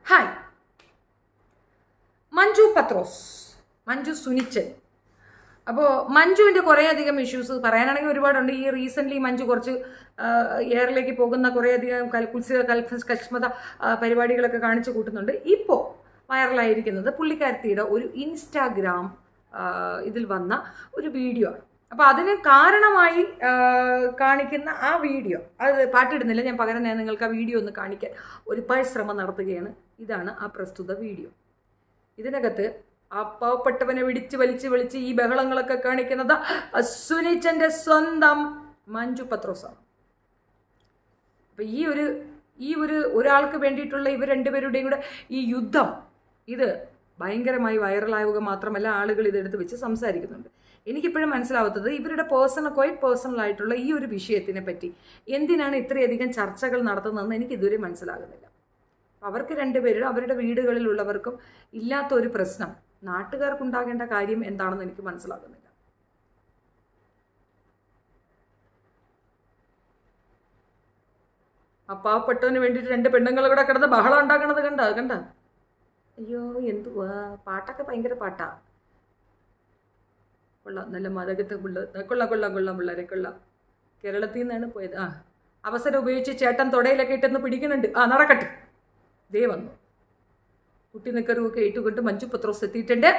Hi Manju Pathrose Manju Sunichan അപ്പോൾ മഞ്ജുവിൻ്റെ കുറേയധികം ഇഷ്യൂസ് പറയാനാണെങ്കിൽ ഒരുപാടുണ്ട് ഈ റീസെൻ്റ്ലി മഞ്ജു കുറച്ച് എയറിലേക്ക് പോകുന്ന കുറേയധികം കൽക്കുത്സിക കൽഫ കശ്മത ആ, പരിപാടികളൊക്കെ കാണിച്ചു കൂട്ടുന്നുണ്ട് ഇപ്പോൾ വൈറലായിരിക്കുന്നത് പുള്ളിക്കാരത്തിയുടെ ഒരു ഇൻസ്റ്റാഗ്രാം ആ, ഇതിൽ വന്ന ഒരു വീഡിയോ ആണ് അപ്പോൾ അതിന് കാരണമായി ആ, കാണിക്കുന്ന ആ വീഡിയോ അത് പാട്ടിടുന്നില്ല ഞാൻ പകരം ഞാൻ നിങ്ങൾക്ക് ആ വീഡിയോ ഒന്ന് കാണിക്കാൻ ഒരു പരിശ്രമം നടത്തുകയാണ് ഇതാണ് ആ പ്രസ്തുത വീഡിയോ ഇതിനകത്ത് ആ പാവപ്പെട്ടവനെ വിടിച്ച് വലിച്ച് വലിച്ച് ഈ ബഹളങ്ങളൊക്കെ കാണിക്കുന്നത് സുനിച്ചന്റെ സ്വന്തം മഞ്ജു പത്രോസാണ് അപ്പൊ ഈ ഒരു ഈ ഒരു ഒരാൾക്ക് വേണ്ടിയിട്ടുള്ള ഇവർ രണ്ടുപേരുടെയും കൂടെ ഈ യുദ്ധം ഇത് ഭയങ്കരമായി വൈറലാവുക മാത്രമല്ല ആളുകൾ ഇതെടുത്ത് വെച്ച് സംസാരിക്കുന്നുണ്ട് എനിക്കിപ്പോഴും മനസ്സിലാവാത്തത് ഇവരുടെ പേഴ്സണൽ ക്വൈറ്റ് പേഴ്സണൽ ആയിട്ടുള്ള ഈ ഒരു വിഷയത്തിനെ പറ്റി എന്തിനാണ് ഇത്രയധികം ചർച്ചകൾ നടത്തുന്നതെന്ന് എനിക്ക് ഇതുവരെ മനസ്സിലാകുന്നില്ല അവർക്ക് രണ്ടുപേരും അവരുടെ വീടുകളിലുള്ളവർക്കും ഇല്ലാത്ത ഒരു പ്രശ്നം നാട്ടുകാർക്കുണ്ടാകേണ്ട കാര്യം എന്താണെന്ന് എനിക്ക് മനസ്സിലാകുന്നില്ല ആ പാവപ്പെട്ടവന് വേണ്ടിയിട്ട് രണ്ട് പെണ്ണുങ്ങൾ കൂടെ കിടന്ന് ബഹളം ഉണ്ടാക്കണത് കണ്ട കണ്ട അയ്യോ എന്തുവാ പാട്ടൊക്കെ ഭയങ്കര പാട്ടാ കൊള്ളാം നല്ല മതകത്തെ പിള്ള കൊള്ളാം കൊള്ളാം കൊള്ളാം പിള്ളേരെ കൊള്ളാം കേരളത്തിൽ നിന്നാണ് പോയത് ആ അവസരം ഉപയോഗിച്ച് ചേട്ടൻ തുടയിലൊക്കെ ഇട്ടെന്ന് പിടിക്കുന്നുണ്ട് ആ നടക്കട്ടെ ദേ വന്നു കുട്ടി നിക്കറുമൊക്കെ ഇട്ടുകൊണ്ട് മഞ്ജു പത്രോസ് എത്തിയിട്ടുണ്ട്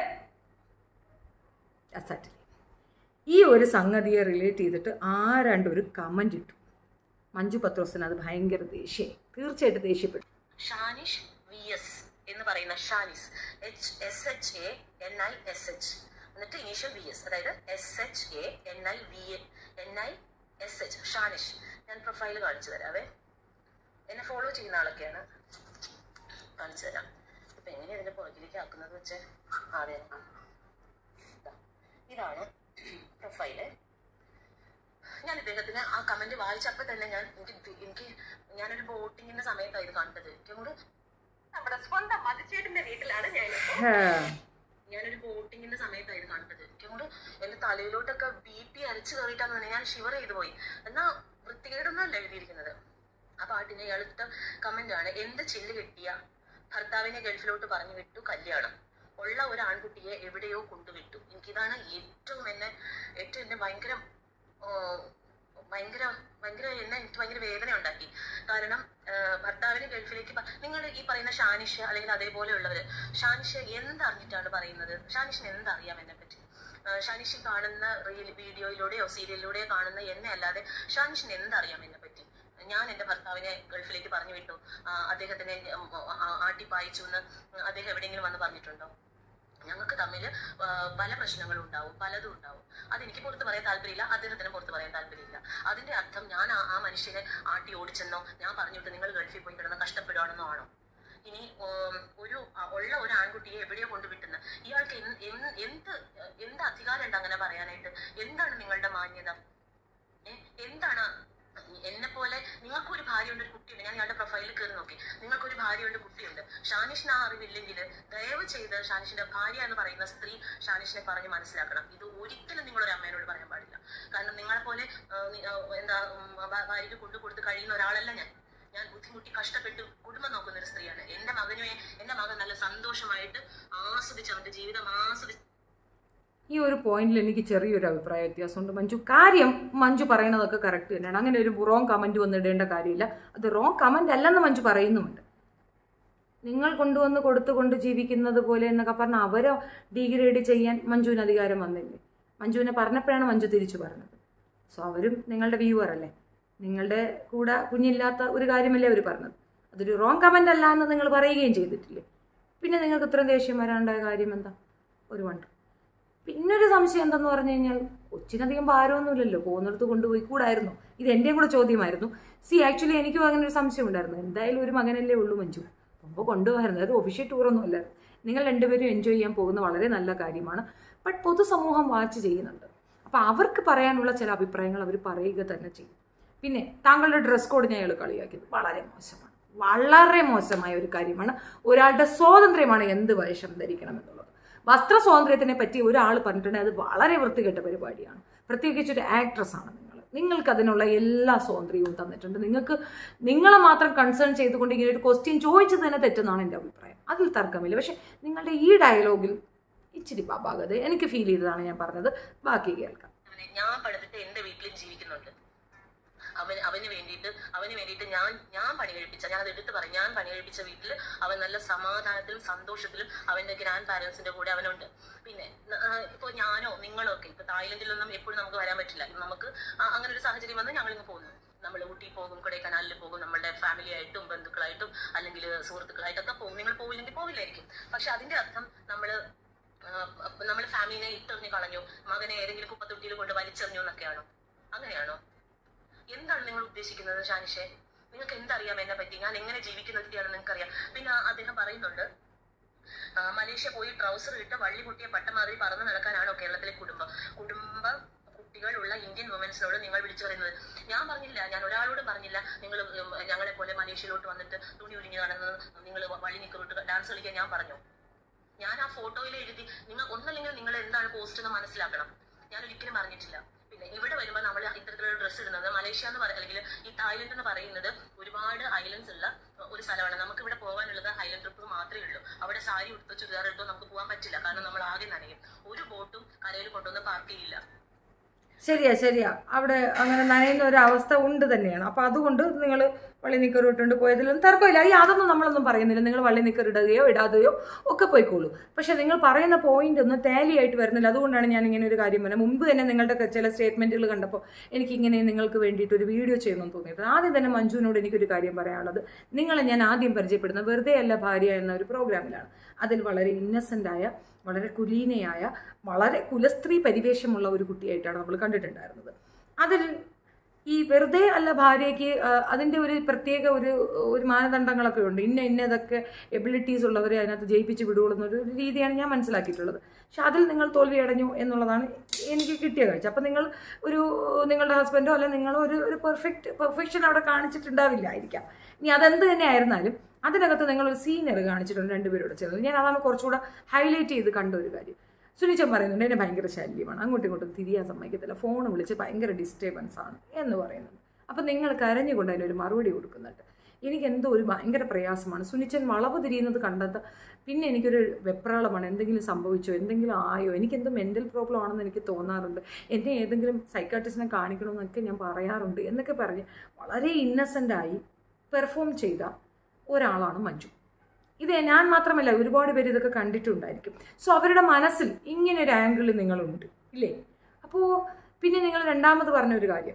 അസാറ്റിൽ ഈ ഒരു സംഗതിയെ റിലേറ്റ് ചെയ്തിട്ട് ആരാണ്ട് ഒരു കമൻ്റ് ഇട്ടു മഞ്ജു പത്രോസിന് അത് ഭയങ്കര ദേഷ്യം തീർച്ചയായിട്ടും ദേഷ്യപ്പെട്ടു ഷാനിഷ് വി എസ് എന്ന് പറയുന്ന Shanis H S H A N I S H എന്നിട്ട് ഇനീഷ്യൽ വി എസ് അതായത് S H A N I V A N I S H Shanish ഞാൻ പ്രൊഫൈൽ കാണിച്ചു തരാവേ എന്നെ ഫോളോ ചെയ്യുന്ന ആളൊക്കെയാണ് കാണിച്ചു തരാം ഇപ്പൊ എങ്ങനെ ഇതിന്റെ പുറകിലേക്ക് ആക്കുന്നത് വെച്ച് അതെ ഇതാ. ഇതാണ് പ്രൊഫൈല് ഞാൻ ഇദ്ദേഹത്തിന് ആ കമന്റ് വായിച്ചപ്പോ തന്നെ ഞാൻ എനിക്ക് ഇത് എനിക്ക് ഞാനൊരു ബോട്ടിങ്ങിന്റെ സമയത്തായിരുന്നു കണ്ടത് എനിക്ക് അങ്ങോട്ട് നമ്മുടെ സ്വന്തം മതിച്ചേട്ടിന്റെ വീട്ടിലാണ് ഞാനിപ്പോ ഞാനൊരു ബോട്ടിങ്ങിന്റെ സമയത്തായിരുന്നു കണ്ടത് എനിക്ക് അങ്ങോട്ട് എന്റെ തലയിലോട്ടൊക്കെ ബി പി അരച്ചു കയറിയിട്ടാന്ന് തന്നെ ഞാൻ ഷിവർ ചെയ്തു പോയി എന്നാ വൃത്തികേടൊന്നും അല്ല എഴുതിയിരിക്കുന്നത് ആ പാട്ടിന്റെ ഇയാളുടെ കമന്റ് ആണ് എന്ത് ചില്ല് കിട്ടിയ ഭർത്താവിനെ ഗൾഫിലോട്ട് പറഞ്ഞു വിട്ടു കല്യാണം ഉള്ള ഒരു ആൺകുട്ടിയെ എവിടെയോ കൊണ്ടുവിട്ടു എനിക്കിതാണ് ഏറ്റവും എന്നെ ഏറ്റവും എന്നെ ഭയങ്കര ആ, ഭയങ്കര ഭയങ്കര എന്നെ എനിക്ക് ഭയങ്കര വേദന ഉണ്ടാക്കി കാരണം ആ, ഭർത്താവിനെ ഗൾഫിലേക്ക് നിങ്ങൾ ഈ പറയുന്ന ഷാനിഷ് അല്ലെങ്കിൽ അതേപോലെയുള്ളവര് ഷാനിഷ് എന്തറിഞ്ഞിട്ടാണ് പറയുന്നത് ഷാനിഷിന് എന്തറിയാം എന്നെ പറ്റി ആ, ഷാനിഷ് കാണുന്ന റീൽ വീഡിയോയിലൂടെയോ സീരിയലിലൂടെയോ കാണുന്ന എന്നെ അല്ലാതെ ഷാനിഷിന് എന്തറിയാം എന്നെ പറ്റി ഞാൻ എന്റെ ഭർത്താവിനെ ഗൾഫിലേക്ക് പറഞ്ഞു വിട്ടു ആ, അദ്ദേഹത്തിനെ ഉം, ആ, ആട്ടിപ്പായിച്ചു എന്ന് അദ്ദേഹം എവിടെയെങ്കിലും വന്ന് പറഞ്ഞിട്ടുണ്ടോ ഞങ്ങൾക്ക് തമ്മിൽ പല പ്രശ്നങ്ങളും ഉണ്ടാവും പലതും ഉണ്ടാവും അതെനിക്ക് പുറത്ത് പറയാൻ താല്പര്യമില്ല അദ്ദേഹത്തിന് പുറത്ത് പറയാൻ താല്പര്യമില്ല അതിന്റെ അർത്ഥം ഞാൻ ആ- ആ മനുഷ്യനെ ആട്ടി ഓടിച്ചെന്നോ ഞാൻ പറഞ്ഞിട്ട് നിങ്ങൾ ഗൾഫിൽ പോയി കിടന്ന് കഷ്ടപ്പെടുകയാണെന്നോ ആണോ ഇനി ഉം, ഒരു ആ, ഉള്ള ഒരു ആൺകുട്ടിയെ എവിടെയോ കൊണ്ടുവിട്ടുന്ന ഇയാൾക്ക് എന്ത് എന്ത് എന്ത് എന്ത് അധികാരം ഉണ്ട് അങ്ങനെ പറയാനായിട്ട് എന്താണ് നിങ്ങളുടെ മാന്യത ഏ, എന്താണ് എന്നെ പോലെ നിങ്ങൾക്കൊരു ഭാര്യയുണ്ട് ഒരു കുട്ടിയുണ്ട് ഞാൻ ഇയാളുടെ പ്രൊഫൈലിൽ കയറി നോക്കി നിങ്ങൾക്കൊരു ഭാര്യയുണ്ട് കുട്ടിയുണ്ട് ഷാനിഷിന് ആ അറിവില്ലെങ്കിൽ ദയവ് ചെയ്ത് ഷാനിഷിന്റെ ഭാര്യ എന്ന് പറയുന്ന സ്ത്രീ ഷാനിഷിനെ പറഞ്ഞ് മനസ്സിലാക്കണം ഇത് ഒരിക്കലും നിങ്ങളൊരു അമ്മേനോട് പറയാൻ പാടില്ല കാരണം നിങ്ങളെ പോലെ ആ, നി- ആ, എന്താ ഉം, ഭ- ഭാര്യയ്ക്ക് കൊണ്ടു കൊടുത്ത് കഴിയുന്ന ഒരാളല്ല ഞാൻ ഞാൻ ബുദ്ധിമുട്ടി കഷ്ടപ്പെട്ട് കുടുംബം നോക്കുന്ന ഒരു സ്ത്രീയാണ് എന്റെ മകനുവേ എന്റെ മകൻ നല്ല സന്തോഷമായിട്ട് ആസ്വദിച്ച് അവന്റെ ജീവിതം ആസ്വദിച്ച് ഈ ഒരു പോയിന്റിൽ എനിക്ക് ചെറിയൊരു അഭിപ്രായ വ്യത്യാസമുണ്ട് മഞ്ജു കാര്യം മഞ്ജു പറയുന്നതൊക്കെ കറക്റ്റ് തന്നെയാണ് അങ്ങനെ ഒരു റോങ് കമൻറ്റ് വന്നിടേണ്ട കാര്യമില്ല അത് റോങ് കമൻ്റ് അല്ലെന്ന് മഞ്ജു പറയുന്നുമുണ്ട് നിങ്ങൾ കൊണ്ടുവന്ന് കൊടുത്തുകൊണ്ട് ജീവിക്കുന്നത് പോലെ എന്നൊക്കെ പറഞ്ഞാൽ അവരെ ഡീഗ്രേഡ് ചെയ്യാൻ മഞ്ജുവിന് അധികാരം വന്നില്ലേ മഞ്ജുവിനെ പറഞ്ഞപ്പോഴാണ് മഞ്ജു തിരിച്ചു പറഞ്ഞത് സോ അവരും നിങ്ങളുടെ വ്യൂവർ അല്ലേ നിങ്ങളുടെ കൂടെ കുഞ്ഞില്ലാത്ത ഒരു കാര്യമല്ലേ അവർ പറഞ്ഞത് അതൊരു റോങ് കമൻ്റ് അല്ല എന്ന് നിങ്ങൾ പറയുകയും ചെയ്തിട്ടില്ലേ പിന്നെ നിങ്ങൾക്ക് ഇത്രയും ദേഷ്യം വരാണ്ടായ കാര്യം എന്താ ഒരു വണ്ടർ പിന്നൊരു സംശയം എന്തെന്ന് പറഞ്ഞു കഴിഞ്ഞാൽ കൊച്ചിനധികം ഭാരമൊന്നുമില്ലല്ലോ പോകുന്നിടത്ത് കൊണ്ടുപോയി കൂടായിരുന്നു ഇത് എൻ്റെയും കൂടെ ചോദ്യമായിരുന്നു സി ആക്ച്വലി എനിക്കും അങ്ങനെ ഒരു സംശയം ഉണ്ടായിരുന്നു എന്തായാലും ഒരു മകനല്ലേ ഉള്ളൂ മഞ്ജു അപ്പോൾ കൊണ്ടുപോകായിരുന്നു അത് ഒഫീഷ്യൽ ടൂറൊന്നും അല്ലായിരുന്നു നിങ്ങൾ രണ്ടുപേരും എൻജോയ് ചെയ്യാൻ പോകുന്ന വളരെ നല്ല കാര്യമാണ് ബട്ട് പൊതുസമൂഹം വാച്ച് ചെയ്യുന്നുണ്ട് അപ്പോൾ അവർക്ക് പറയാനുള്ള ചില അഭിപ്രായങ്ങൾ അവർ പറയുക തന്നെ ചെയ്യും പിന്നെ താങ്കളുടെ ഡ്രസ് കോഡ് ഞാൻ അയാൾ കളിയാക്കിയത് വളരെ മോശമാണ് വളരെ മോശമായ ഒരു കാര്യമാണ് ഒരാളുടെ സ്വാതന്ത്ര്യമാണ് എന്ത് വേഷം ധരിക്കണം എന്നുള്ളത് വസ്ത്ര സ്വാതന്ത്ര്യത്തിനെ പറ്റി ഒരാൾ പറഞ്ഞിട്ടുണ്ടെങ്കിൽ അത് വളരെ വൃത്തികെട്ട പരിപാടിയാണ് പ്രത്യേകിച്ച് ഒരു ആക്ട്രസ് ആണ് നിങ്ങൾ നിങ്ങൾക്ക് അതിനുള്ള എല്ലാ സ്വാതന്ത്ര്യവും തന്നിട്ടുണ്ട് നിങ്ങൾക്ക് നിങ്ങളെ മാത്രം കൺസേൺ ചെയ്തുകൊണ്ട് ഇങ്ങനെ ഒരു ക്വസ്റ്റ്യൻ ചോദിച്ചത് തന്നെ തെറ്റെന്നാണ് എൻ്റെ അഭിപ്രായം അതിൽ തർക്കമില്ല പക്ഷെ നിങ്ങളുടെ ഈ ഡയലോഗിൽ ഇച്ചിരി പാപാകത എനിക്ക് ഫീൽ ചെയ്തതാണ് ഞാൻ പറഞ്ഞത് ബാക്കി കേൾക്കാം അവനെ ഞാൻ പണിതിട്ട് എന്റെ വീട്ടിലും ജീവിക്കുന്നുണ്ട് അവന് അവന് വേണ്ടിയിട്ട് അവന് വേണ്ടിയിട്ട് ഞാൻ ഞാൻ പണി കഴിപ്പിച്ച ഞാൻ അത് എടുത്ത് പറയും ഞാൻ പണി കഴിപ്പിച്ച വീട്ടിൽ അവൻ നല്ല സമാധാനത്തിലും സന്തോഷത്തിലും അവന്റെ ഗ്രാൻഡ് പാരന്റ്സിന്റെ കൂടെ അവനുണ്ട് പിന്നെ ഇപ്പൊ ഞാനോ നിങ്ങളോ ഒക്കെ ഇപ്പൊ തായ്ലൻഡിലൊന്നും എപ്പോഴും നമുക്ക് വരാൻ പറ്റില്ല നമുക്ക് ആ- അങ്ങനെ ഒരു സാഹചര്യം വന്ന് ഞങ്ങൾ ഇങ്ങ് പോകുന്നു നമ്മൾ ഊട്ടി പോകും കൊടൈക്കനാലിൽ പോകും നമ്മളുടെ ഫാമിലി ആയിട്ടും ബന്ധുക്കളായിട്ടും അല്ലെങ്കിൽ സുഹൃത്തുക്കളായിട്ടൊക്കെ പോകും നിങ്ങൾ പോവില്ലെങ്കിൽ പോവില്ലായിരിക്കും പക്ഷെ അതിന്റെ അർത്ഥം നമ്മള് നമ്മൾ ഫാമിലിനെ ഇട്ടെറിഞ്ഞ് കളഞ്ഞു മകനെ ഏതെങ്കിലും കുപ്പത്തൊട്ടിയിൽ കൊണ്ട് വലിച്ചെറിഞ്ഞു എന്നൊക്കെയാണോ അങ്ങനെയാണോ എന്താണ് നിങ്ങൾ ഉദ്ദേശിക്കുന്നത് ഷാനിഷെ നിങ്ങൾക്ക് എന്തറിയാം എന്നെ പറ്റി ഞാൻ എങ്ങനെ ജീവിക്കുന്നതൊക്കെയാണെന്ന് നിങ്ങൾക്കറിയാം പിന്നെ ആ- അദ്ദേഹം പറയുന്നുണ്ട് ആ, മലേഷ്യ പോയി ട്രൗസർ ഇട്ട് വള്ളി കുട്ടിയെ പട്ടമാതിരി പറന്ന് നടക്കാനാണോ കേരളത്തിലെ കുടുംബം കുടുംബ കുട്ടികളുള്ള ഇന്ത്യൻ വുമൻസിനോട് നിങ്ങൾ വിളിച്ചു പറയുന്നത് ഞാൻ പറഞ്ഞില്ല ഞാൻ ഒരാളോടും പറഞ്ഞില്ല നിങ്ങൾ ഞങ്ങളെ പോലെ മലേഷ്യയിലോട്ട് വന്നിട്ട് തുണി ഉരിഞ്ഞ് നടന്ന് നിങ്ങൾ വള്ളി നിക്കറിട്ട് ഡാൻസ് കളിക്കാൻ ഞാൻ പറഞ്ഞു ഞാൻ ആ ഫോട്ടോയിൽ എഴുതി നിങ്ങൾ ഒന്നല്ലെങ്കിൽ നിങ്ങൾ എന്താണ് പോസ്റ്റ് എന്ന് മനസ്സിലാക്കണം ഞാൻ ഒരിക്കലും പറഞ്ഞിട്ടില്ല പിന്നെ ഇവിടെ വരുമ്പോൾ നമ്മൾ ഇത്തരത്തിലുള്ള ഡ്രസ്സ് ഇടുന്നത് മലേഷ്യ എന്ന് പറയുന്നത് അല്ലെങ്കിൽ ഈ തായ്ലൻഡ് എന്ന് പറയുന്നത് ഒരുപാട് ഐലൻഡ്സ് ഉള്ള ഒരു സ്ഥലമാണ് നമുക്ക് ഇവിടെ പോകാനുള്ളത് ഹൈലൻഡ് ട്രിപ്പ് മാത്രമേ ഉള്ളൂ അവിടെ സാരി ഉടുത്തോ ചുരിദാർ ഇട്ടോ നമുക്ക് പോകാൻ പറ്റില്ല കാരണം നമ്മൾ ആകെ നനയും ഒരു ബോട്ടും കരയിൽ കൊണ്ടുവന്ന് പാർക്ക് ചെയ്യില്ല ശരിയാ ശരിയാ അവിടെ അങ്ങനെ നനയുന്ന ഒരു അവസ്ഥ ഉണ്ട് തന്നെയാണ് അപ്പോൾ അതുകൊണ്ട് നിങ്ങൾ വള്ളി നിക്കർ ഇട്ടുകൊണ്ട് പോയതിലൊന്നും തർക്കമില്ല ഈ അതൊന്നും നമ്മളൊന്നും പറയുന്നില്ല നിങ്ങൾ വള്ളി നിക്കർ ഇടുകയോ ഇടാതെയോ ഒക്കെ പോയിക്കോളൂ പക്ഷെ നിങ്ങൾ പറയുന്ന പോയിന്റ് ഒന്നും ടാലി ആയിട്ട് വരുന്നില്ല അതുകൊണ്ടാണ് ഞാൻ ഇങ്ങനെ ഒരു കാര്യം പറഞ്ഞത് മുമ്പ് തന്നെ നിങ്ങളുടെ ഒക്കെ ചില സ്റ്റേറ്റ്മെന്റുകൾ കണ്ടപ്പോൾ എനിക്ക് ഇങ്ങനെ നിങ്ങൾക്ക് വേണ്ടിയിട്ട് ഒരു വീഡിയോ ചെയ്യണമെന്ന് തോന്നിയിട്ട് ആദ്യം തന്നെ മഞ്ജുവിനോട് എനിക്കൊരു കാര്യം പറയാനുള്ളത് നിങ്ങളെ ഞാൻ ആദ്യം പരിചയപ്പെടുന്ന വെറുതെ അല്ല ഭാര്യ എന്ന ഒരു പ്രോഗ്രാമിലാണ് അതിൽ വളരെ ഇന്നസെൻ്റ് ആയ വളരെ കുലീനയായ വളരെ കുലസ്ത്രീ പരിവേഷമുള്ള ഒരു കുട്ടിയായിട്ടാണ് നമ്മൾ കണ്ടിട്ടുണ്ടായിരുന്നത് അതിൽ ഈ വെറുതെ അല്ല ഭാര്യയ്ക്ക് ആ, അതിൻ്റെ ഒരു പ്രത്യേക ഒരു ഒരു മാനദണ്ഡങ്ങളൊക്കെ ഉണ്ട് ഇന്ന ഇന്നതൊക്കെ എബിലിറ്റീസ് ഉള്ളവരെ അതിനകത്ത് ജയിപ്പിച്ച് വിടുകയുള്ളൂ എന്നൊരു ഒരു രീതിയാണ് ഞാൻ മനസ്സിലാക്കിയിട്ടുള്ളത് പക്ഷെ അതിൽ നിങ്ങൾ തോൽവി അടഞ്ഞു എന്നുള്ളതാണ് എനിക്ക് കിട്ടിയ കാഴ്ച അപ്പം നിങ്ങൾ ഒരു നിങ്ങളുടെ ഹസ്ബൻഡോ അല്ലെ നിങ്ങളോ ഒരു ഒരു പെർഫെക്റ്റ് പെർഫെക്ഷൻ അവിടെ കാണിച്ചിട്ടുണ്ടാവില്ലായിരിക്കാം ഇനി അതെന്ത് തന്നെ ആയിരുന്നാലും അതിനകത്ത് നിങ്ങളൊരു സീനിയർ കാണിച്ചിട്ടുണ്ട് രണ്ടുപേരോട് ചേർന്ന് ഞാൻ അതാണ് കുറച്ചുകൂടെ ഹൈലൈറ്റ് ചെയ്ത് കണ്ട ഒരു കാര്യം സുനിച്ചൻ പറയുന്നുണ്ട് എന്നെ ഭയങ്കര ശല്യമാണ് അങ്ങോട്ടും ഇങ്ങോട്ടും തിരിയാൻ സമ്മതിക്കത്തില്ല ഫോൺ വിളിച്ച് ഭയങ്കര ഡിസ്റ്റർബൻസ് ആണ് എന്ന് പറയുന്നുണ്ട് അപ്പം നിങ്ങൾ കരഞ്ഞുകൊണ്ട് അതിനൊരു മറുപടി കൊടുക്കുന്നുണ്ട് എനിക്ക് എന്തോ ഒരു ഭയങ്കര പ്രയാസമാണ് സുനിച്ചൻ വളവ് തിരിയുന്നത് കണ്ടത് പിന്നെ എനിക്കൊരു വെപ്രാളമാണ് എന്തെങ്കിലും സംഭവിച്ചോ എന്തെങ്കിലും ആയോ എനിക്കെന്തോ മെൻ്റൽ പ്രോബ്ലം ആണെന്ന് എനിക്ക് തോന്നാറുണ്ട് എന്നെ ഏതെങ്കിലും സൈക്കാട്രിസ്റ്റിനെ കാണിക്കണമെന്നൊക്കെ ഞാൻ പറയാറുണ്ട് എന്നൊക്കെ പറഞ്ഞ് വളരെ ഇന്നസെൻ്റായി പെർഫോം ചെയ്ത ഒരാളാണ് മഞ്ജു ഇത് ഞാൻ മാത്രമല്ല ഒരുപാട് പേര് ഇതൊക്കെ കണ്ടിട്ടുണ്ടായിരിക്കും സോ അവരുടെ മനസ്സിൽ ഇങ്ങനെ ഒരു ആംഗിളിൽ നിങ്ങളുണ്ട് ഇല്ലേ അപ്പോൾ പിന്നെ നിങ്ങൾ രണ്ടാമത് പറഞ്ഞ ഒരു കാര്യം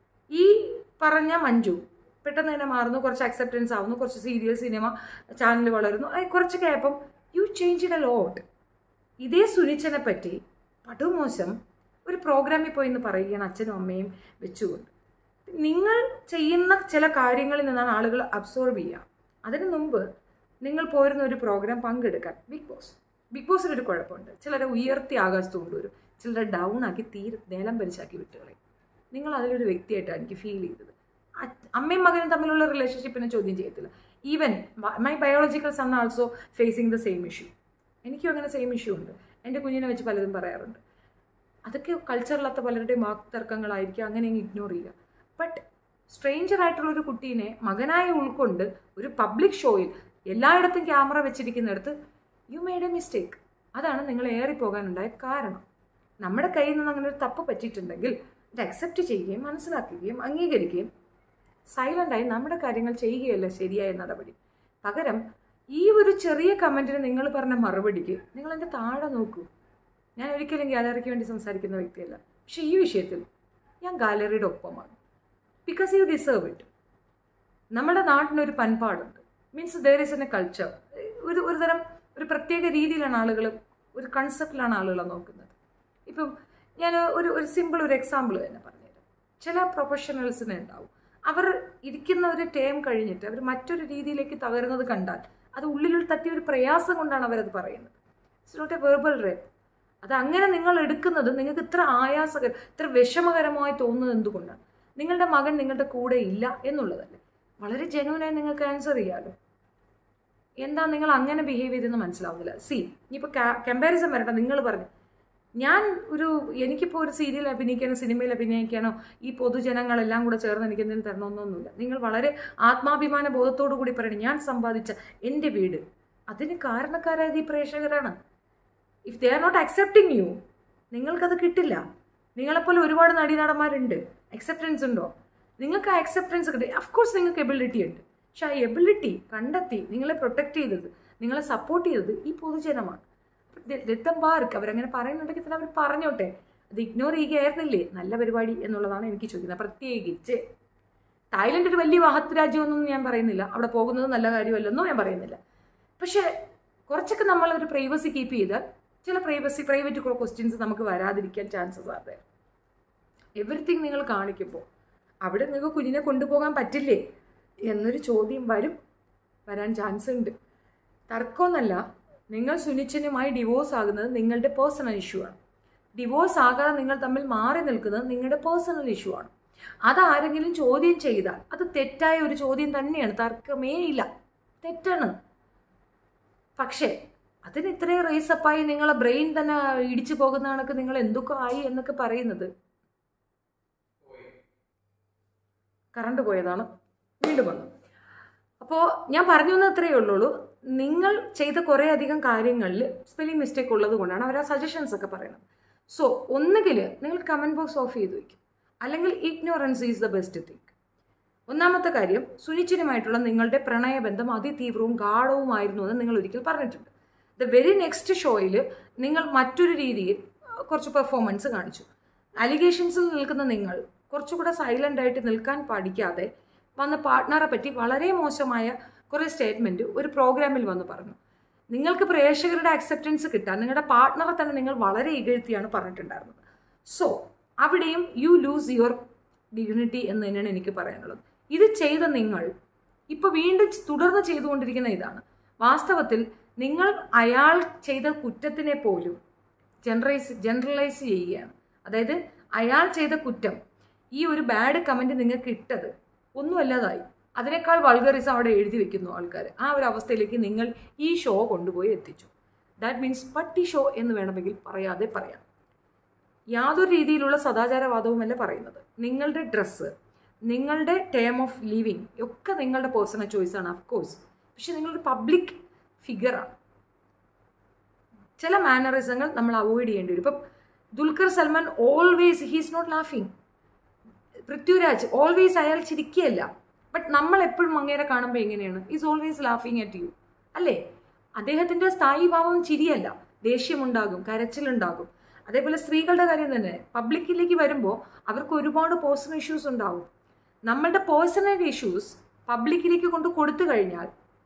ഈ പറഞ്ഞ മഞ്ജു പെട്ടെന്ന് തന്നെ മാറുന്നു കുറച്ച് അക്സെപ്റ്റൻസ് ആവുന്നു കുറച്ച് സീരിയൽ സിനിമ ചാനൽ വളരുന്നു അത് കുറച്ച് കഴിയപ്പം you change in a lot ഇതേ സുനിച്ചനെ പറ്റി പടുമോശം ഒരു പ്രോഗ്രാമിൽ പോയി എന്ന് പറയുകയാണ് അച്ഛനും അമ്മയും വെച്ചുകൊണ്ട് നിങ്ങൾ ചെയ്യുന്ന ചില കാര്യങ്ങളിൽ നിന്നാണ് ആളുകൾ അബ്സോർബ് ചെയ്യുക അതിന് മുമ്പ് നിങ്ങൾ പോരുന്ന ഒരു പ്രോഗ്രാം പങ്കെടുക്കാൻ ബിഗ് ബോസ് ബിഗ് ബോസിനൊരു കുഴപ്പമുണ്ട് ചിലരെ ഉയർത്തി ആകാശത്ത് കൊണ്ടുവരും ചിലരെ ഡൗൺ ആക്കി തീരെ നിലം പരിശാക്കി വിട്ടുകളയും നിങ്ങൾ അതിലൊരു വ്യക്തിയായിട്ടാണ് എനിക്ക് ഫീൽ ചെയ്തത് അ- അമ്മയും മകനും തമ്മിലുള്ള റിലേഷൻഷിപ്പിനെ ചോദ്യം ചെയ്യത്തില്ല even my biological son also facing the same issue എനിക്കും അങ്ങനെ സെയിം ഇഷ്യൂ ഉണ്ട് എൻ്റെ കുഞ്ഞിനെ വെച്ച് പലതും പറയാറുണ്ട് അതൊക്കെ കൾച്ചറിലത്ത പലരുടെയും വാക്ക് തർക്കങ്ങളായിരിക്കും അങ്ങനെ അങ്ങ് ഇഗ്നോർ ചെയ്യുക ബട്ട് സ്ട്രേഞ്ചർ ആയിട്ടുള്ള ഒരു കുട്ടീനെ മകനായി ഉൾക്കൊണ്ട് ഒരു പബ്ലിക് ഷോയിൽ എല്ലായിടത്തും ക്യാമറ വെച്ചിരിക്കുന്നിടത്ത് യു മെയ്ഡ് എ മിസ്റ്റേക്ക് അതാണ് നിങ്ങൾ ഏറിപ്പോകാനുണ്ടായ കാരണം നമ്മുടെ കയ്യിൽ നിന്ന് അങ്ങനെ ഒരു തപ്പ് പറ്റിയിട്ടുണ്ടെങ്കിൽ അത് അക്സെപ്റ്റ് ചെയ്യുകയും മനസ്സിലാക്കുകയും അംഗീകരിക്കുകയും സൈലൻ്റായി നമ്മുടെ കാര്യങ്ങൾ ചെയ്യുകയല്ല ശരിയായ നടപടി പകരം ഈ ഒരു ചെറിയ കമൻറ്റിന് നിങ്ങൾ പറഞ്ഞ മറുപടിക്ക് നിങ്ങൾ എൻ്റെ താഴെ നോക്കൂ ഞാൻ ഒരിക്കലും ഗാലറിക്ക് വേണ്ടി സംസാരിക്കുന്ന വ്യക്തിയല്ല പക്ഷേ ഈ വിഷയത്തിൽ ഞാൻ ഗാലറിയുടെ ഒപ്പമാണ് ബിക്കോസ് യു ഡിസേർവ് ഇറ്റ് നമ്മുടെ നാട്ടിനൊരു പൻപാടുണ്ട് means there is an a culture ഒരു ഒരു തരം ഒരു പ്രത്യേക രീതിയിലാണ് ആളുകൾ ഒരു കൺസെപ്റ്റിലാണ് ആളുകൾ നോക്കുന്നത് ഇപ്പം ഞാൻ ഒരു ഒരു സിമ്പിൾ ഒരു എക്സാമ്പിൾ തന്നെ പറഞ്ഞുതരാം ചില പ്രൊഫഷണൽസിന് ഉണ്ടാവും അവർ ഇരിക്കുന്ന ഒരു ടേം കഴിഞ്ഞിട്ട് അവർ മറ്റൊരു രീതിയിലേക്ക് തകരുന്നത് കണ്ടാൽ അത് ഉള്ളിൽ തട്ടിയ ഒരു പ്രയാസം കൊണ്ടാണ് അവരത് പറയുന്നത് it's not a verbal rape അത് അങ്ങനെ നിങ്ങൾ എടുക്കുന്നത് നിങ്ങൾക്ക് ഇത്ര ആയാസകര ഇത്ര വിഷമകരമായി തോന്നുന്നത് എന്തുകൊണ്ടാണ് നിങ്ങളുടെ മകൻ നിങ്ങളുടെ കൂടെ ഇല്ല എന്നുള്ളതല്ലേ വളരെ ജനുവനായി നിങ്ങൾക്ക് ആൻസർ ചെയ്യാമല്ലോ എന്താ നിങ്ങൾ അങ്ങനെ ബിഹേവ് ചെയ്തെന്ന് മനസ്സിലാവുന്നില്ല സി ഇനിയിപ്പോൾ കമ്പാരിസൺ വരട്ടെ നിങ്ങൾ പറഞ്ഞു ഞാൻ ഒരു എനിക്കിപ്പോൾ ഒരു സീരിയൽ അഭിനയിക്കാനോ സിനിമയിൽ അഭിനയിക്കാനോ ഈ പൊതുജനങ്ങളെല്ലാം കൂടെ ചേർന്ന് എനിക്ക് എന്തെങ്കിലും തരണമെന്നൊന്നുമില്ല നിങ്ങൾ വളരെ ആത്മാഭിമാന ബോധത്തോടു കൂടി പറയണം ഞാൻ സമ്പാദിച്ച എൻ്റെ വീട് അതിന് കാരണക്കാരായത് ഈ പ്രേക്ഷകരാണ് if they are not accepting you നിങ്ങൾക്കത് കിട്ടില്ല നിങ്ങളെപ്പോലെ ഒരുപാട് നടീനടന്മാരുണ്ട് അക്സെപ്റ്റൻസ് ഉണ്ടോ നിങ്ങൾക്ക് ആ അക്സെപ്റ്റൻസ് കിട്ടി അഫ്കോഴ്സ് നിങ്ങൾക്ക് എബിലിറ്റി ഉണ്ട് പക്ഷെ ആ എബിലിറ്റി കണ്ടെത്തി നിങ്ങളെ പ്രൊട്ടക്റ്റ് ചെയ്തത് നിങ്ങളെ സപ്പോർട്ട് ചെയ്തത് ഈ പൊതുജനമാണ് രക്തം പാർക്ക് അവരങ്ങനെ പറയുന്നുണ്ടെങ്കിൽ തന്നെ അവർ പറഞ്ഞോട്ടെ അത് ഇഗ്നോർ ചെയ്യുകയായിരുന്നില്ലേ നല്ല പരിപാടി എന്നുള്ളതാണ് എനിക്ക് ചോദിക്കുന്നത് പ്രത്യേകിച്ച് തായ്ലൻഡ് ഒരു വലിയ മഹത് രാജ്യമൊന്നും ഞാൻ പറയുന്നില്ല അവിടെ പോകുന്നത് നല്ല കാര്യമല്ലെന്നും ഞാൻ പറയുന്നില്ല പക്ഷേ കുറച്ചൊക്കെ നമ്മൾ ഒരു പ്രൈവസി കീപ്പ് ചെയ്താൽ ചില പ്രൈവസി പ്രൈവറ്റ് ക്വസ്റ്റ്യൻസ് നമുക്ക് വരാതിരിക്കാൻ ചാൻസസ് ആണ് എവറിത്തിങ് നിങ്ങൾ കാണിക്കുമ്പോൾ അവിടെ നിങ്ങൾക്ക് കുഞ്ഞിനെ കൊണ്ടുപോകാൻ പറ്റില്ലേ എന്നൊരു ചോദ്യം വരും വരാൻ ചാൻസ് ഉണ്ട് തർക്കമൊന്നല്ല നിങ്ങൾ സുനിച്ചനുമായി ഡിവോഴ്സ് ആകുന്നത് നിങ്ങളുടെ പേഴ്സണൽ ഇഷ്യൂ ആണ് ഡിവോഴ്സ് ആകാതെ നിങ്ങൾ തമ്മിൽ മാറി നിൽക്കുന്നത് നിങ്ങളുടെ പേഴ്സണൽ ഇഷ്യൂ ആണ് അത് ആരെങ്കിലും ചോദ്യം ചെയ്താൽ അത് തെറ്റായ ഒരു ചോദ്യം തന്നെയാണ് തർക്കമേ ഇല്ല തെറ്റാണ് പക്ഷേ അതിന് ഇത്രയും റേസപ്പായി നിങ്ങളെ ബ്രെയിൻ തന്നെ ഇടിച്ചു പോകുന്ന കണക്ക് നിങ്ങൾ എന്തൊക്കെ ആയി എന്നൊക്കെ പറയുന്നത് കറണ്ട് പോയതാണ് വീണ്ടും വന്നു അപ്പോൾ ഞാൻ പറഞ്ഞു എന്ന് അത്രയേ ഉള്ളൂ നിങ്ങൾ ചെയ്ത കുറേ അധികം കാര്യങ്ങളിൽ സ്പെല്ലിംഗ് മിസ്റ്റേക്ക് ഉള്ളത് കൊണ്ടാണ് അവർ ആ സജഷൻസ് ഒക്കെ പറയുന്നത് സോ ഒന്നുകിൽ നിങ്ങൾ കമൻറ്റ് ബോക്സ് ഓഫ് ചെയ്ത് വയ്ക്കും അല്ലെങ്കിൽ ignorance is the best thing ഒന്നാമത്തെ കാര്യം സുനിശ്ചിതമായിട്ടുള്ള നിങ്ങളുടെ പ്രണയബന്ധം അതിതീവ്രവും ഗാഠവുമായിരുന്നു എന്ന് നിങ്ങൾ ഒരിക്കൽ പറഞ്ഞിട്ടുണ്ട് ദ വെരി നെക്സ്റ്റ് ഷോയിൽ നിങ്ങൾ മറ്റൊരു രീതിയിൽ കുറച്ച് പെർഫോമൻസ് കാണിച്ചു അലിഗേഷൻസിൽ നിൽക്കുന്ന നിങ്ങൾ കുറച്ചുകൂടെ സൈലൻ്റ് ആയിട്ട് നിൽക്കാൻ പഠിക്കാതെ വന്ന പാർട്ട്ണറെ പറ്റി വളരെ മോശമായ കുറേ സ്റ്റേറ്റ്മെൻറ്റ് ഒരു പ്രോഗ്രാമിൽ വന്ന് പറഞ്ഞു നിങ്ങൾക്ക് പ്രേക്ഷകരുടെ അക്സെപ്റ്റൻസ് കിട്ടാൻ നിങ്ങളുടെ പാർട്ട്ണറെ തന്നെ നിങ്ങൾ വളരെ ഇകഴ്ത്തിയാണ് പറഞ്ഞിട്ടുണ്ടായിരുന്നത് സോ അവിടെയും യു ലൂസ് യുവർ ഡിഗ്നിറ്റി എന്ന് തന്നെയാണ് എനിക്ക് പറയാനുള്ളത് ഇത് ചെയ്ത നിങ്ങൾ ഇപ്പോൾ വീണ്ടും തുടർന്ന് ചെയ്തുകൊണ്ടിരിക്കുന്ന ഇതാണ് വാസ്തവത്തിൽ നിങ്ങൾ അയാൾ ചെയ്ത കുറ്റത്തിനെ പോലും ജനറൈസ് ജനറലൈസ് ചെയ്യുകയാണ് അതായത് അയാൾ ചെയ്ത കുറ്റം ഈ ഒരു ബാഡ് കമൻറ്റ് നിങ്ങൾക്ക് ഇട്ടത് ഒന്നുമല്ലാതായി അതിനേക്കാൾ വൾഗറിസം അവിടെ എഴുതി വെക്കുന്നു ആൾക്കാർ ആ ഒരു അവസ്ഥയിലേക്ക് നിങ്ങൾ ഈ ഷോ കൊണ്ടുപോയി എത്തിച്ചു ദാറ്റ് മീൻസ് പട്ടി ഷോ എന്ന് വേണമെങ്കിൽ പറയാതെ പറയാം യാതൊരു രീതിയിലുള്ള സദാചാരവാദവുമല്ല പറയുന്നത് നിങ്ങളുടെ ഡ്രസ്സ് നിങ്ങളുടെ ടേം ഓഫ് ലിവിങ് ഒക്കെ നിങ്ങളുടെ പേഴ്സണൽ ചോയ്സാണ് അഫ്കോഴ്സ് പക്ഷെ നിങ്ങളൊരു പബ്ലിക് ഫിഗറാണ് ചില മാനറിസങ്ങൾ നമ്മൾ അവോയ്ഡ് ചെയ്യേണ്ടി വരും ഇപ്പം Dulquer Salmaan always he's not ലാഫിങ് പൃഥ്വിരാജ് ഓൾവേസ് അയാൾ ചിരിക്കുകയല്ല ബട്ട് നമ്മൾ എപ്പോഴും അങ്ങേരെ കാണുമ്പോൾ എങ്ങനെയാണ് ഈസ് ഓൾവേസ് ലാഫിങ് അറ്റ് യു അല്ലേ അദ്ദേഹത്തിൻ്റെ സ്ഥായി ഭാവം ചിരിയല്ല ദേഷ്യമുണ്ടാകും കരച്ചിലുണ്ടാകും അതേപോലെ സ്ത്രീകളുടെ കാര്യം തന്നെ പബ്ലിക്കിലേക്ക് വരുമ്പോൾ അവർക്ക് ഒരുപാട് പേഴ്സണൽ ഇഷ്യൂസ് ഉണ്ടാകും നമ്മളുടെ പേഴ്സണൽ ഇഷ്യൂസ് പബ്ലിക്കിലേക്ക് കൊണ്ട് കൊടുത്തു കഴിഞ്ഞാൽ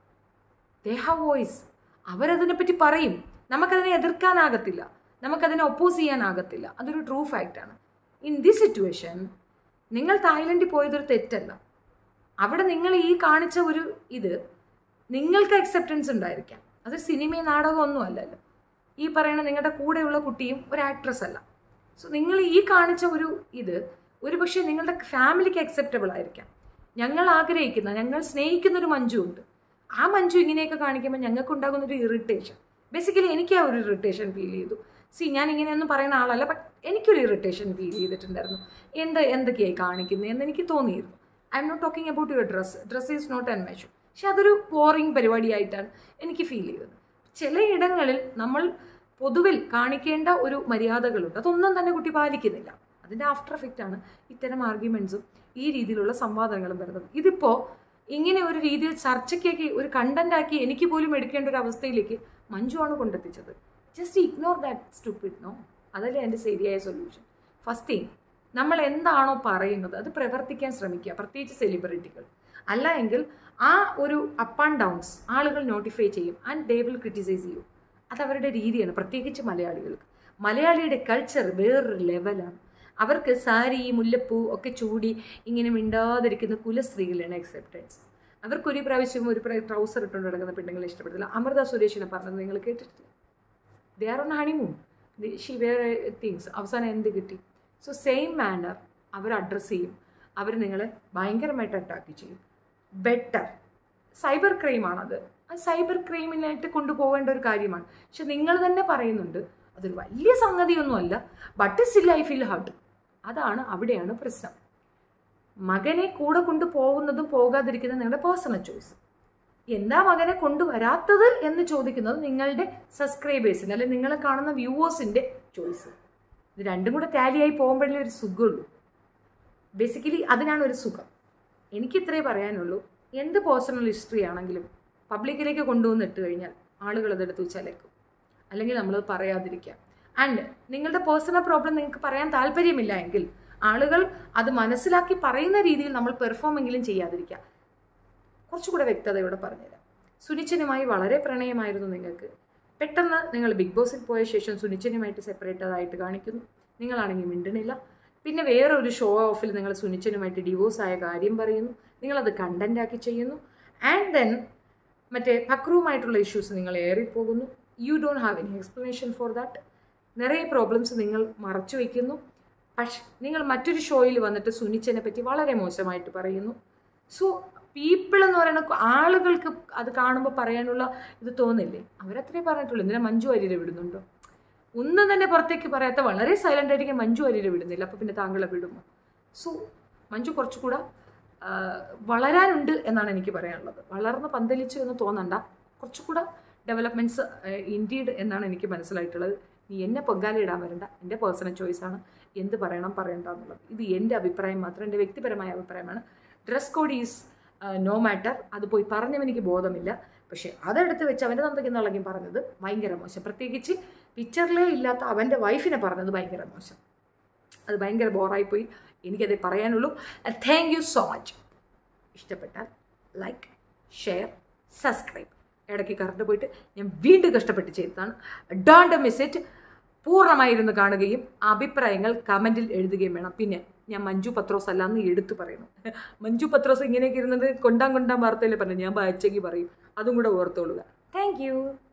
ദേ ഹാവ് വോയിസ് അവരതിനെപ്പറ്റി പറയും നമുക്കതിനെ എതിർക്കാനാകത്തില്ല നമുക്കതിനെ ഒപ്പോസ് ചെയ്യാനാകത്തില്ല അതൊരു ട്രൂ ഫാക്റ്റാണ് ഇൻ ദിസ് സിറ്റുവേഷൻ നിങ്ങൾ തായ്ലൻഡിൽ പോയതൊരു തെറ്റല്ല അവിടെ നിങ്ങൾ ഈ കാണിച്ച ഒരു ഇത് നിങ്ങൾക്ക് അക്സെപ്റ്റൻസ് ഉണ്ടായിരിക്കാം അത് സിനിമയും നാടകമൊന്നും അല്ലല്ലോ ഈ പറയുന്ന നിങ്ങളുടെ കൂടെയുള്ള കുട്ടിയും ഒരു ആക്ട്രസ് അല്ല സോ നിങ്ങൾ ഈ കാണിച്ച ഒരു ഇത് ഒരു പക്ഷേ നിങ്ങളുടെ ഫാമിലിക്ക് അക്സെപ്റ്റബിൾ ആയിരിക്കാം ഞങ്ങൾ ആഗ്രഹിക്കുന്ന ഞങ്ങൾ സ്നേഹിക്കുന്ന ഒരു മഞ്ജു ഉണ്ട് ആ മഞ്ജു ഇങ്ങനെയൊക്കെ കാണിക്കുമ്പോൾ ഞങ്ങൾക്ക് ഉണ്ടാകുന്ന ഒരു ഇറിറ്റേഷൻ ബേസിക്കലി എനിക്ക് ആ ഒരു ഇറിറ്റേഷൻ ഫീൽ ചെയ്തു സി ഞാൻ ഇങ്ങനെയൊന്നും പറയുന്ന ആളല്ല ബട്ട് എനിക്കൊരു ഇറിറ്റേഷൻ ഫീൽ ചെയ്തിട്ടുണ്ടായിരുന്നു എന്ത് എന്തൊക്കെയായി കാണിക്കുന്നത് എന്ന് എനിക്ക് തോന്നിയിരുന്നു I'm not talking about your dress dress is not an measure പക്ഷെ അതൊരു ബോറിങ് പരിപാടിയായിട്ടാണ് എനിക്ക് ഫീൽ ചെയ്തത് ചിലയിടങ്ങളിൽ നമ്മൾ പൊതുവിൽ കാണിക്കേണ്ട ഒരു മര്യാദകളുണ്ട് അതൊന്നും തന്നെ കുട്ടി പാലിക്കുന്നില്ല അതിൻ്റെ ആഫ്റ്റർ എഫക്റ്റ് ആണ് ഇത്തരം ആർഗ്യുമെൻസും ഈ രീതിയിലുള്ള സംവാദങ്ങളും വരുന്നത് ഇതിപ്പോൾ ഇങ്ങനെ ഒരു രീതിയിൽ ചർച്ചയ്ക്കൊക്കെ ഒരു കണ്ടന്റ് ആക്കി എനിക്ക് പോലും എടുക്കേണ്ട ഒരു അവസ്ഥയിലേക്ക് മഞ്ജുവാണ് കൊണ്ടെത്തിച്ചത് just ignore that stupid no അതല്ലേ എൻ്റെ ശരിയായ സൊല്യൂഷൻ ഫസ്റ്റ് തിങ് നമ്മൾ എന്താണോ പറയുന്നത് അത് പ്രവർത്തിക്കാൻ ശ്രമിക്കുക പ്രത്യേകിച്ച് സെലിബ്രിറ്റികൾ അല്ല എങ്കിൽ ആ ഒരു അപ്പ് ആൻഡ് ഡൗൺസ് ആളുകൾ നോട്ടിഫൈ ചെയ്യും ആൻഡ് ദേ വിൽ ക്രിറ്റിസൈസ് ചെയ്യൂ അത് അവരുടെ രീതിയാണ് പ്രത്യേകിച്ച് മലയാളികൾക്ക് മലയാളിയുടെ കൾച്ചർ വേറൊരു ലെവലാണ് അവർക്ക് സാരി മുല്ലപ്പൂ ഒക്കെ ചൂടി ഇങ്ങനെ മിണ്ടാതിരിക്കുന്ന കുലസ്ത്രീകളാണ് അക്സെപ്റ്റൻസ് അവർക്ക് ഒരു പ്രാവശ്യം ഒരു ട്രൗസർ ഇട്ടുകൊണ്ട് നടക്കുന്ന പെണ്ണുങ്ങളെ ഇഷ്ടപ്പെടില്ല അമൃത സുരേഷിനെ പറഞ്ഞത് നിങ്ങൾ കേട്ടിട്ടില്ല they are on honeymoon she വേറെ തിങ്സ് അവസാനം എന്ത് കിട്ടി സോ സെയിം മാനർ അവർ അഡ്രസ്സ് ചെയ്യും അവർ നിങ്ങളെ ഭയങ്കരമായിട്ട് അറ്റാക്ക് ചെയ്യും ബെറ്റർ സൈബർ ക്രൈമാണത് അത് സൈബർ ക്രൈമിനായിട്ട് കൊണ്ടുപോകേണ്ട ഒരു കാര്യമാണ് പക്ഷെ നിങ്ങൾ തന്നെ പറയുന്നുണ്ട് അതൊരു വലിയ സംഗതിയൊന്നുമല്ല but still I feel hurt അതാണ് അവിടെയാണ് പ്രശ്നം മകനെ കൂടെ കൊണ്ടുപോകുന്നതും പോകാതിരിക്കുന്നതും നിങ്ങളുടെ പേഴ്സണൽ ചോയ്സ് എന്താ മകനെ കൊണ്ടുവരാത്തത് എന്ന് ചോദിക്കുന്നത് നിങ്ങളുടെ സബ്സ്ക്രൈബേഴ്സിൻ്റെ അല്ലെങ്കിൽ നിങ്ങളെ കാണുന്ന വ്യൂവേഴ്സിൻ്റെ ചോയ്സ് ഇത് രണ്ടും കൂടെ ടാലിയായി പോകുമ്പോഴേ ഒരു സുഖമുള്ളൂ ബേസിക്കലി അതിനാണ് ഒരു സുഖം എനിക്ക് ഇത്രേ പറയാനുള്ളൂ എന്ത് പേഴ്സണൽ ഹിസ്റ്ററി ആണെങ്കിലും പബ്ലിക്കിലേക്ക് കൊണ്ടുവന്ന് ഇട്ട് കഴിഞ്ഞാൽ ആളുകൾ അതെടുത്ത് വെച്ചാലേക്കും അല്ലെങ്കിൽ നമ്മൾ പറയാതിരിക്കാം ആൻഡ് നിങ്ങളുടെ പേഴ്സണൽ പ്രോബ്ലം നിങ്ങൾക്ക് പറയാൻ താല്പര്യമില്ല എങ്കിൽ ആളുകൾ അത് മനസ്സിലാക്കി പറയുന്ന രീതിയിൽ നമ്മൾ പെർഫോമെങ്കിലും ചെയ്യാതിരിക്കുക കുറച്ചുകൂടെ വ്യക്തതയോടെ പറഞ്ഞുതരാം സുനിച്ചനുമായി വളരെ പ്രണയമായിരുന്നു നിങ്ങൾക്ക് പെട്ടെന്ന് നിങ്ങൾ ബിഗ് ബോസിൽ പോയ ശേഷം സുനിച്ചനുമായിട്ട് സെപ്പറേറ്റഡ് ആയിട്ട് കാണിക്കുന്നു നിങ്ങളാണെങ്കിൽ മിണ്ടണില്ല പിന്നെ വേറെ ഒരു ഷോ ഓഫിൽ നിങ്ങൾ സുനിച്ചനുമായിട്ട് ഡിവോഴ്സ് ആയ കാര്യം പറയുന്നു നിങ്ങളത് കണ്ടന്റ് ആക്കി ചെയ്യുന്നു ആൻഡ് ദെൻ മറ്റേ പക്രുവുമായിട്ടുള്ള ഇഷ്യൂസ് നിങ്ങൾ ഏറിപ്പോകുന്നു you don't have any explanation for that നിറയെ പ്രോബ്ലംസ് നിങ്ങൾ മറച്ചു വയ്ക്കുന്നു പക്ഷെ നിങ്ങൾ മറ്റൊരു ഷോയിൽ വന്നിട്ട് സുനിച്ചനെ പറ്റി വളരെ മോശമായിട്ട് പറയുന്നു സോ പീപ്പിൾ എന്ന് പറയുന്ന ആളുകൾക്ക് അത് കാണുമ്പോൾ പറയാനുള്ള ഇത് തോന്നില്ലേ അവരത്രേ പറഞ്ഞിട്ടുള്ളൂ എന്തിനാ മഞ്ജു വാര്യരെ വിടുന്നുണ്ടോ ഒന്നും തന്നെ പുറത്തേക്ക് പറയാത്ത വളരെ സൈലൻ്റ് ആയിരിക്കും മഞ്ജു വാര്യരെ വിടുന്നില്ല അപ്പോൾ പിന്നെ താങ്കളെ വിടുമോ സോ മഞ്ജു കുറച്ചുകൂടെ ആ, വളരാനുണ്ട് എന്നാണ് എനിക്ക് പറയാനുള്ളത് വളർന്ന് പന്തലിച്ചു എന്ന് തോന്നണ്ട കുറച്ചുകൂടെ ഡെവലപ്മെൻറ്റ്സ് ഇൻഡീഡ് എന്നാണ് എനിക്ക് മനസ്സിലായിട്ടുള്ളത് നീ എന്നെ പൊങ്കാലയിടാൻ വരണ്ട എൻ്റെ പേഴ്സണൽ ചോയ്സാണ് എന്ത് പറയണം പറയണ്ട എന്നുള്ളത് ഇത് എൻ്റെ അഭിപ്രായം മാത്രം എൻ്റെ വ്യക്തിപരമായ അഭിപ്രായമാണ് dress code is no matter അത് പോയി പറഞ്ഞവൻ എനിക്ക് ബോധമില്ല പക്ഷേ അതെടുത്ത് വെച്ച് അവൻ്റെ തന്തയ്ക്ക് നിളകി പറഞ്ഞത് ഭയങ്കര മോശം പ്രത്യേകിച്ച് പിക്ചറിലേ ഇല്ലാത്ത അവൻ്റെ വൈഫിനെ പറഞ്ഞത് ഭയങ്കര മോശം അത് ഭയങ്കര ബോറായിപ്പോയി എനിക്കതേ പറയാനുള്ളൂ താങ്ക് യു സോ മച്ച് ഇഷ്ടപ്പെട്ടാൽ ലൈക്ക് ഷെയർ സബ്സ്ക്രൈബ് ഇടയ്ക്ക് കറണ്ട് പോയിട്ട് ഞാൻ വീണ്ടും കഷ്ടപ്പെട്ട് ചെയ്തതാണ് ഡോണ്ട് മിസ് ഇറ്റ് പൂർണ്ണമായിരുന്നു കാണുകയും അഭിപ്രായങ്ങൾ കമൻറ്റിൽ എഴുതുകയും വേണം പിന്നെ ഞാൻ മഞ്ജു പത്രോസ് അല്ല എന്ന് എടുത്തു പറയണം മഞ്ജു പത്രോസ് ഇങ്ങനെയൊക്കെ ഇരുന്നത് കൊണ്ടാൻ കൊണ്ടാൻ വാർത്തയിൽ പറഞ്ഞു ഞാൻ വായിച്ചെങ്കിൽ പറയും അതും കൂടെ ഓർത്തോളുക താങ്ക് യു